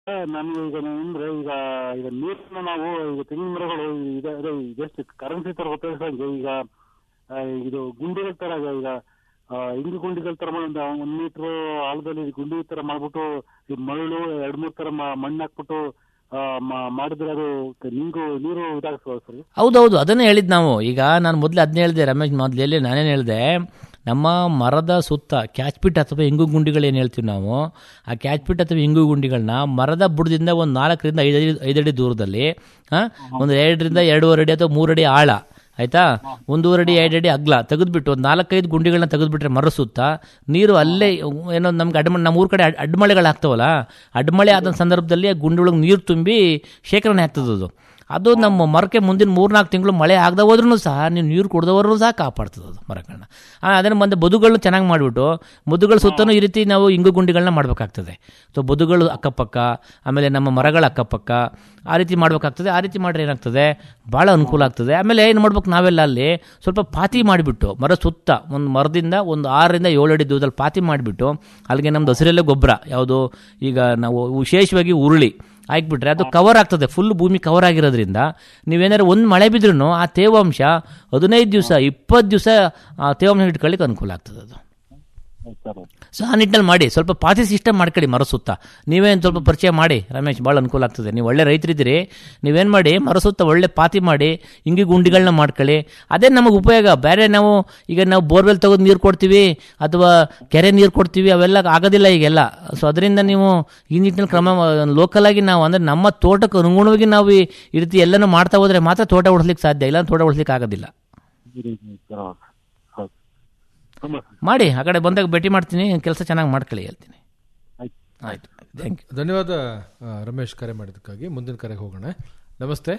ನಮ್ಗೆ ಈಗ ಅಂದ್ರೆ ಈಗ ಈಗ ನೀರನ್ನ ನಾವು ಈಗ ತೆಂಗಿನ ಮರಗಳು ಇದೆ ಅದೇ ಜಸ್ಟ್ ಕರೆನ್ಸಿ ತರ ಗೊತ್ತಾಗ್ತಂಗೆ ಈಗ ಆ, ಇದು ಗುಂಡಿಗಳ ತರ ಈಗ ಆ, ಇಂಗು ಗುಂಡಿಗಳ ತರ ಒಂದು ಒಂದ್ ಮೀಟರ್ ಆಳದಲ್ಲಿ ಗುಂಡಿ ತರ ಮಾಡ್ಬಿಟ್ಟು ಈ ಮರಳು ಎರಡ್ ಮೂರ್ ತರ ಮ- ಮಣ್ಣು ಹಾಕ್ಬಿಟ್ಟು ಆ, ಮ- ಮಾಡಿದ್ರೆ ಅದು ನೀರು ನೀರು ಇದಾಗ್ತದೆ ಸರ್ ಹೌದೌದು ಅದನ್ನೇ ಹೇಳಿದ್ದು ನಾವು ಈಗ ನಾನು ಮೊದಲು ಅದನ್ನೇ ಹೇಳಿದೆ ರಮೇಶ್ ಮೊದಲೇ ನಾನೇನು ಹೇಳಿದೆ ನಮ್ಮ ಮರದ ಸುತ್ತ ಕ್ಯಾಚ್ಪಿಟ್ ಅಥವಾ ಇಂಗು ಗುಂಡಿಗಳು ಏನು ಹೇಳ್ತೀವಿ ನಾವು ಆ ಕ್ಯಾಚ್ಪಿಟ್ ಅಥವಾ ಇಂಗು ಗುಂಡಿಗಳನ್ನ ಮರದ ಬುಡದಿಂದ ಒಂದು ನಾಲ್ಕರಿಂದ ಐದು ಅಡಿ ಐದಡಿ ದೂರದಲ್ಲಿ ಹಾಂ ಒಂದು ಎರಡರಿಂದ ಎರಡೂವರೆ ಅಡಿ ಅಥವಾ ಮೂರು ಅಡಿ ಆಳ ಆಯ್ತಾ ಒಂದೂವರೆ ಅಡಿ ಎರಡು ಅಡಿ ಅಗ್ಲ ತೆಗೆದ್ಬಿಟ್ಟು ಒಂದು ನಾಲ್ಕೈದು ಗುಂಡಿಗಳನ್ನ ತೆಗೆದ್ಬಿಟ್ರೆ ಮರ ಸುತ್ತ ನೀರು ಅಲ್ಲೇ ಏನೋ ನಮ್ಗೆ ಅಡ್ಮ ನಮ್ಮ ಊರ ಕಡೆ ಅಡ್- ಅಡ್ಮಳೆಗಳು ಆಗ್ತಾವಲ್ಲ ಅಡ್ಮಳೆ ಆದ ಸಂದರ್ಭದಲ್ಲಿ ಆ ಗುಂಡಿ ನೀರು ತುಂಬಿ ಶೇಖರಣೆ ಆಗ್ತದೆ ಅದು ಅದು ನಮ್ಮ ಮರಕ್ಕೆ ಮುಂದಿನ ಮೂರ್ನಾಲ್ಕು ತಿಂಗಳು ಮಳೆ ಆಗದ ಹೋದ್ರೂ ಸಹ ನೀವು ನೀರು ಕುಡ್ದವರು ಸಹ ಕಾಪಾಡ್ತದೆ ಅದು ಮರಗಳನ್ನ ಅದನ್ನು ಬಂದು ಬದುಗಳನ್ನ ಚೆನ್ನಾಗಿ ಮಾಡಿಬಿಟ್ಟು ಬದುಗಳ ಸುತ್ತಲೂ ಈ ರೀತಿ ನಾವು ಇಂಗು ಗುಂಡಿಗಳನ್ನ ಮಾಡಬೇಕಾಗ್ತದೆ ಸೊ ಬದುಗಳು ಅಕ್ಕಪಕ್ಕ ಆಮೇಲೆ ನಮ್ಮ ಮರಗಳ ಅಕ್ಕಪಕ್ಕ ಆ ರೀತಿ ಮಾಡಬೇಕಾಗ್ತದೆ ಆ ರೀತಿ ಮಾಡಿದ್ರೆ ಏನಾಗ್ತದೆ ಭಾಳ ಅನುಕೂಲ ಆಗ್ತದೆ ಆಮೇಲೆ ಏನು ಮಾಡ್ಬೇಕು ನಾವೆಲ್ಲ ಅಲ್ಲಿ ಸ್ವಲ್ಪ ಪಾತಿ ಮಾಡಿಬಿಟ್ಟು ಮರ ಸುತ್ತ ಒಂದು ಮರದಿಂದ ಒಂದು ಆರರಿಂದ ಏಳು ಅಡಿ ದೂರದಲ್ಲಿ ಪಾತಿ ಮಾಡಿಬಿಟ್ಟು ಅಲ್ಲಿಗೆ ನಮ್ದು ಹಸಿರೆಲೆ ಗೊಬ್ಬರ ಯಾವುದು ಈಗ ನಾವು ವಿಶೇಷವಾಗಿ ಉರುಳಿ ಹಾಕ್ಬಿಟ್ರೆ ಅದು ಕವರ್ ಆಗ್ತದೆ ಫುಲ್ ಭೂಮಿ ಕವರ್ ಆಗಿರೋದ್ರಿಂದ ನೀವೇನಾದ್ರು ಒಂದು ಮಳೆ ಬಿದ್ರೂ ಆ ತೇವಾಂಶ ಹದಿನೈದು ದಿವಸ ಇಪ್ಪತ್ತು ದಿವಸ ಆ ತೇವಾಂಶ ಇಟ್ಕೊಳ್ಳಿಕ್ಕೆ ಅನುಕೂಲ ಆಗ್ತದೆ ಅದು ಸರ್ ಸೊ ಆ ನಿಟ್ಟಿನಲ್ಲಿ ಮಾಡಿ ಸ್ವಲ್ಪ ಪಾತಿ ಸಿಸ್ಟಮ್ ಮಾಡ್ಕೊಳ್ಳಿ ಮರ ಸುತ್ತ ನೀವೇನು ಸ್ವಲ್ಪ ಪರಿಚಯ ಮಾಡಿ ರಮೇಶ್ ಭಾಳ ಅನುಕೂಲ ಆಗ್ತದೆ ನೀವು ಒಳ್ಳೆ ರೈತರಿದ್ದೀರಿ ನೀವೇನು ಮಾಡಿ ಮರ ಸುತ್ತ ಒಳ್ಳೆ ಪಾತಿ ಮಾಡಿ ಹಿಂಗಿ ಗುಂಡಿಗಳನ್ನ ಮಾಡ್ಕೊಳ್ಳಿ ಅದೇ ನಮಗೆ ಉಪಯೋಗ ಬೇರೆ ನಾವು ಈಗ ನಾವು ಬೋರ್ವೆಲ್ ತೆಗೆದು ನೀರು ಕೊಡ್ತೀವಿ ಅಥವಾ ಕೆರೆ ನೀರು ಕೊಡ್ತೀವಿ ಅವೆಲ್ಲ ಆಗೋದಿಲ್ಲ ಈಗೆಲ್ಲ ಸೊ ಅದರಿಂದ ನೀವು ಈ ನಿಟ್ಟಿನಲ್ಲಿ ಕ್ರಮ ಲೋಕಲ್ ಆಗಿ ನಾವು ಅಂದರೆ ನಮ್ಮ ತೋಟಕ್ಕೆ ಅನುಗುಣವಾಗಿ ನಾವು ಈ ಈ ರೀತಿ ಎಲ್ಲನೂ ಮಾಡ್ತಾ ಹೋದರೆ ಮಾತ್ರ ತೋಟ ಉಳಿಸ್ಲಿಕ್ಕೆ ಸಾಧ್ಯ ಇಲ್ಲ ತೋಟ ಉಳಿಸ್ಲಿಕ್ಕೆ ಆಗೋದಿಲ್ಲ ಸರ್ ಹೌದು ತುಂಬ ಮಾಡಿ ಆ ಕಡೆ ಬಂದಾಗ ಭೇಟಿ ಮಾಡ್ತೀನಿ ಕೆಲಸ ಚೆನ್ನಾಗಿ ಮಾಡ್ಕೊಳ್ಳಿ ಹೇಳ್ತೀನಿ ಆಯ್ತು ಆಯಿತು ಥ್ಯಾಂಕ್ ಯು ಧನ್ಯವಾದ ಆ, ರಮೇಶ್ ಕರೆ ಮಾಡಿದ್ದಕ್ಕಾಗಿ ಮುಂದಿನ ಕರೆಗೆ ಹೋಗೋಣ ನಮಸ್ತೆ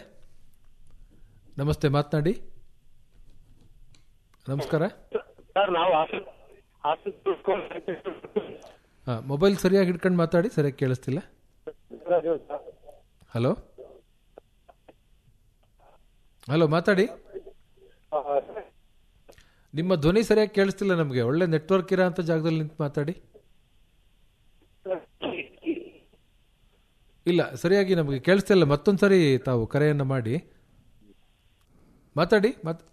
ನಮಸ್ತೆ ಮಾತನಾಡಿ ನಮಸ್ಕಾರ ಸರ್ ನಾವು ಹಾಂ ಮೊಬೈಲ್ ಸರಿಯಾಗಿ ಹಿಡ್ಕೊಂಡು ಮಾತಾಡಿ ಸರಿಯಾಗಿ ಕೇಳಿಸ್ತಿಲ್ಲ ಹಲೋ ಹಲೋ ಮಾತಾಡಿ ನಿಮ್ಮ ಧ್ವನಿ ಸರಿಯಾಗಿ ಕೇಳಿಸ್ತಿಲ್ಲ ನಮಗೆ ಒಳ್ಳೆ ನೆಟ್ವರ್ಕ್ ಇರೋ ಅಂಥ ಜಾಗದಲ್ಲಿ ನಿಂತು ಮಾತಾಡಿ ಇಲ್ಲ ಸರಿಯಾಗಿ ನಮಗೆ ಕೇಳಿಸ್ತಿಲ್ಲ ಮತ್ತೊಂದು ಸರಿ ತಾವು ಕರೆಯನ್ನು ಮಾಡಿ ಮಾತಾಡಿ ಮತ್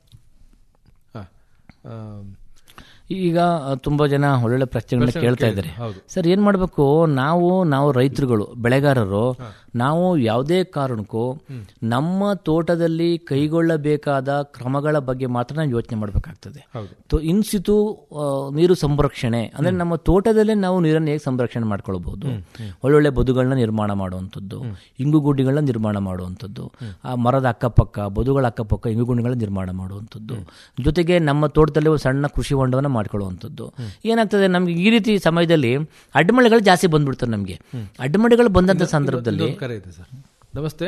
ಹಾಂ ಈಗ ತುಂಬ ಜನ ಒಳ್ಳೊಳ್ಳೆ ಪ್ರಶ್ನೆಗಳನ್ನ ಪ್ರಶ್ನೆಗಳು ಕೇಳ್ತಾ ಕೇಳಿದ್ರು, ಇದ್ದಾರೆ ಹೌದು. ಸರ್ ಏನು ಮಾಡಬೇಕು ನಾವು ನಾವು ರೈತರುಗಳು ಬೆಳೆಗಾರರು ನಾವು ಯಾವುದೇ ಕಾರಣಕ್ಕೂ ನಮ್ಮ ತೋಟದಲ್ಲಿ ಕೈಗೊಳ್ಳಬೇಕಾದ ಕ್ರಮಗಳ ಬಗ್ಗೆ ಮಾತ್ರ ನಾವು ಯೋಚನೆ ಮಾಡಬೇಕಾಗ್ತದೆ ಹೌದು ಇನ್ಸಿತು ನೀರು ಸಂರಕ್ಷಣೆ ಅಂದ್ರೆ ನಮ್ಮ ತೋಟದಲ್ಲೇ ನಾವು ನೀರನ್ನು ಹೇಗೆ ಸಂರಕ್ಷಣೆ ಮಾಡ್ಕೊಳ್ಬಹುದು ಒಳ್ಳೊಳ್ಳೆ ಬದುಗಳನ್ನ ನಿರ್ಮಾಣ ಮಾಡುವಂಥದ್ದು ಇಂಗುಗುಂಡಿಗಳನ್ನ ನಿರ್ಮಾಣ ಮಾಡುವಂಥದ್ದು ಆ ಮರದ ಅಕ್ಕಪಕ್ಕ ಬದುಗಳ ಅಕ್ಕಪಕ್ಕ ಇಂಗುಗುಂಡಿಗಳನ್ನ ನಿರ್ಮಾಣ ಮಾಡುವಂಥದ್ದು ಜೊತೆಗೆ ನಮ್ಮ ತೋಟದಲ್ಲಿ ಒಂದು ಸಣ್ಣ ಕೃಷಿ ಹೊಂಡವನ್ನು ಮಾಡ್ಕೊಳ್ಳುವಂಥದ್ದು ಏನಾಗ್ತದೆ ನಮ್ಗೆ ಈ ರೀತಿ ಸಮಯದಲ್ಲಿ ಅಡ್ಮಳೆಗಳು ಜಾಸ್ತಿ ಬಂದ್ಬಿಡ್ತವೆ ನಮಗೆ ಅಡ್ಮಳೆಗಳು ಬಂದಂಥ ಸಂದರ್ಭದಲ್ಲಿ ಇನ್ನೊಂದು ಕರೆ ಇದೆ ಸರ್ ನಮಸ್ತೆ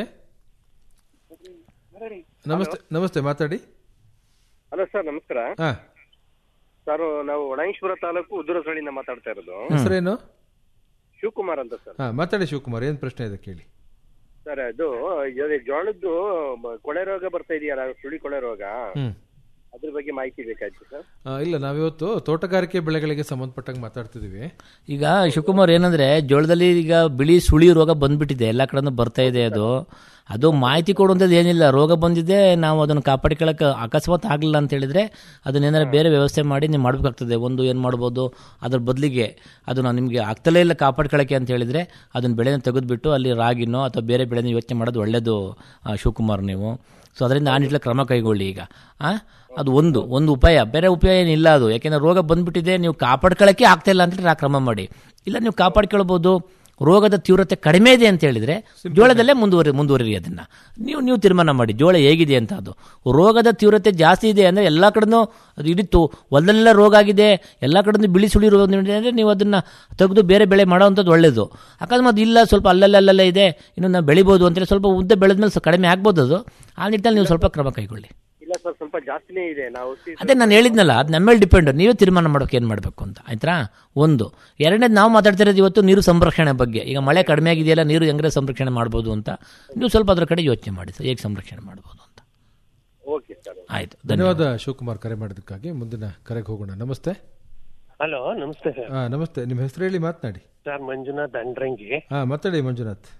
ನಮಸ್ತೆ ನಮಸ್ತೆ ಮಾತಾಡಿ ಹಲೋ ಸರ್ ನಮಸ್ಕಾರ ಹಾ ಸರ್ ನಾವು ಒಣಾಯಿಶ್ವರ ತಾಲೂಕು ಉದುರಸಳ್ಳಿಯಿಂದ ಮಾತಾಡ್ತಾ ಇರೋದು ಹೆಸರೇನು ಶಿವಕುಮಾರ್ ಅಂತ ಸರ್ ಹಾ ಮಾತಾಡಿ ಶಿವಕುಮಾರ್ ಏನ್ ಪ್ರಶ್ನೆ ಇದೆ ಕೇಳಿ ಸರ್ ಇದು ಅದೇ ಜೋಳದ್ದು ಮ- ಕೊಳೆ ರೋಗ ಬರ್ತಾ ಇದೆಯಲ್ಲ ಸುಳಿ ಕೊಳೆ ರೋಗ ಹ್ಮ್ ಅದ್ರ ಬಗ್ಗೆ ಮಾಹಿತಿ ಬೇಕಾಯ್ತು ಸರ್ ಆ, ಇಲ್ಲ ನಾವಿವತ್ತು ತೋಟಗಾರಿಕೆ ಬೆಳೆಗಳಿಗೆ ಸಂಬಂಧಪಟ್ಟಂಗೆ ಮಾತಾಡ್ತಿದೀವಿ ಈಗ ಶಿವಕುಮಾರ್ ಏನಂದ್ರೆ ಜೋಳದಲ್ಲಿ ಈಗ ಬಿಳಿ ಸುಳಿ ರೋಗ ಬಂದ್ಬಿಟ್ಟಿದೆ ಎಲ್ಲ ಕಡೆನೂ ಬರ್ತಾ ಇದೆ ಅದು ಅದು ಮಾಹಿತಿ ಕೊಡುವಂಥದ್ದು ಏನಿಲ್ಲ ರೋಗ ಬಂದಿದೆ ನಾವು ಅದನ್ನು ಕಾಪಾಡಿಕೊಳ್ಳಕ್ಕೆ ಅಕಸ್ಮಾತ್ ಆಗಲಿಲ್ಲ ಅಂತ ಹೇಳಿದ್ರೆ ಅದನ್ನೇನಾದ್ರು ಬೇರೆ ವ್ಯವಸ್ಥೆ ಮಾಡಿ ನೀವು ಮಾಡಬೇಕಾಗ್ತದೆ ಒಂದು ಏನು ಮಾಡ್ಬೋದು ಅದ್ರ ಬದಲಿಗೆ ಅದನ್ನು ನಿಮಗೆ ಆಗ್ತಲೇ ಇಲ್ಲ ಕಾಪಾಡ್ಕೊಳ್ಳೋಕ್ಕೆ ಅಂತ ಹೇಳಿದ್ರೆ ಅದನ್ನ ಬೆಳೆನ ತೆಗೆದುಬಿಟ್ಟು ಅಲ್ಲಿ ರಾಗಿನೋ ಅಥವಾ ಬೇರೆ ಬೆಳೆನ ಯೋಚನೆ ಮಾಡೋದು ಒಳ್ಳೆಯದು ಆ, ಶಿವಕುಮಾರ್ ನೀವು ಸೊ ಅದರಿಂದ ಆ ನಿಟ್ಟಿನಲ್ಲಿ ಕ್ರಮ ಕೈಗೊಳ್ಳಿ ಈಗ ಆ? ಅದು ಒಂದು ಒಂದು ಉಪಾಯ ಬೇರೆ ಉಪಾಯ ಏನಿಲ್ಲ ಅದು ಯಾಕೆಂದ್ರೆ ರೋಗ ಬಂದ್ಬಿಟ್ಟಿದೆ ನೀವು ಕಾಪಾಡ್ಕೊಳ್ಳೋಕ್ಕೆ ಆಗ್ತಾ ಇಲ್ಲ ಅಂತೇಳಿ ಆ ಕ್ರಮ ಮಾಡಿ ಇಲ್ಲ ನೀವು ಕಾಪಾಡ್ಕೊಳ್ಬೋದು ರೋಗದ ತೀವ್ರತೆ ಕಡಿಮೆ ಇದೆ ಅಂತ ಹೇಳಿದ್ರೆ ಜೋಳದಲ್ಲೇ ಮುಂದುವರಿ ಮುಂದುವರಿ ಅದನ್ನ ನೀವು ನೀವು ತೀರ್ಮಾನ ಮಾಡಿ ಜೋಳ ಹೇಗಿದೆ ಅಂತ ಅದು ರೋಗದ ತೀವ್ರತೆ ಜಾಸ್ತಿ ಇದೆ ಅಂದರೆ ಎಲ್ಲ ಕಡೆನೂ ಅದು ಇಡಿತು ಹೊಲದಲ್ಲೆಲ್ಲ ರೋಗ ಆಗಿದೆ ಎಲ್ಲ ಕಡೆನೂ ಬಿಳಿ ಸುಳಿ ರೋಗ ಇದೆ ಅಂದರೆ ನೀವು ಅದನ್ನು ತೆಗೆದು ಬೇರೆ ಬೆಳೆ ಮಾಡೋವಂಥದ್ದು ಒಳ್ಳೆಯದು ಅಕಸ್ಮಾತ್ ಇಲ್ಲ ಸ್ವಲ್ಪ ಅಲ್ಲಲ್ಲೇ ಅಲ್ಲಲ್ಲೇ ಇದೆ ಇನ್ನು ನಾವು ಬೆಳಿಬೋದು ಅಂತೇಳಿ ಸ್ವಲ್ಪ ಉದ್ದ ಬೆಳೆದ ಮೇಲೆ ಸ್ವಲ್ಪ ಕಡಿಮೆ ಆಗ್ಬೋದು ಅದು ಆ ನಿಟ್ಟಿನಲ್ಲಿ ನೀವು ಸ್ವಲ್ಪ ಕ್ರಮ ಕೈಗೊಳ್ಳಿ ಇಲ್ಲ ಸರ್ ಸ್ವಲ್ಪ ಜಾಸ್ತಿನೇ ಇದೆ ನಾವು ಸಿ- ಅದೇ ನಾನು ಹೇಳಿದ್ನಲ್ಲ ಅದು ನಮ್ಮ ಮೇಲೆ ಡಿಪೆಂಡ್ ನೀವೇ ತೀರ್ಮಾನ ಮಾಡೋಕೆ ಏನು ಮಾಡಬೇಕು ಅಂತ ಆಯ್ತಾ ಒಂದು ಎರಡನೇದು ನಾವು ಮಾತಾಡ್ತಿರೋದು ಇವತ್ತು ನೀರು ಸಂರಕ್ಷಣೆ ಬಗ್ಗೆ ಈಗ ಮಳೆ ಕಡಿಮೆ ಆಗಿದೆಯಲ್ಲ ನೀರು ಹೆಂಗ್ರೆ ಸಂರಕ್ಷಣೆ ಮಾಡ್ಬೋದು ಅಂತ ನೀವು ಸ್ವಲ್ಪ ಅದರ ಕಡೆ ಯೋಚನೆ ಮಾಡಿ ಸರ್ ಹೇಗೆ ಸಂರಕ್ಷಣೆ ಮಾಡ್ಬೋದು ಅಂತ ಓಕೆ ಸರ್ ಆಯ್ತು ಧನ್ಯವಾದ ಧನ್ಯವಾದ ಶಿವಕುಮಾರ್ ಕರೆ ಮಾಡಿದ್ದಕ್ಕಾಗಿ ಮುಂದಿನ ಕರೆಗೆ ಹೋಗೋಣ ನಮಸ್ತೆ ಹಲೋ ನಮಸ್ತೆ ಸರ್ ಹಾ ನಮಸ್ತೆ ನಿಮ್ಮ ಹೆಸರು ಹೇಳಿ ಮಾತನಾಡಿ ಸರ್ ಮಂಜುನಾಥ್ ಅಂಡ್ರಂಗಿ ಹಾ ಮಾತಾಡಿ ಮಂಜುನಾಥ್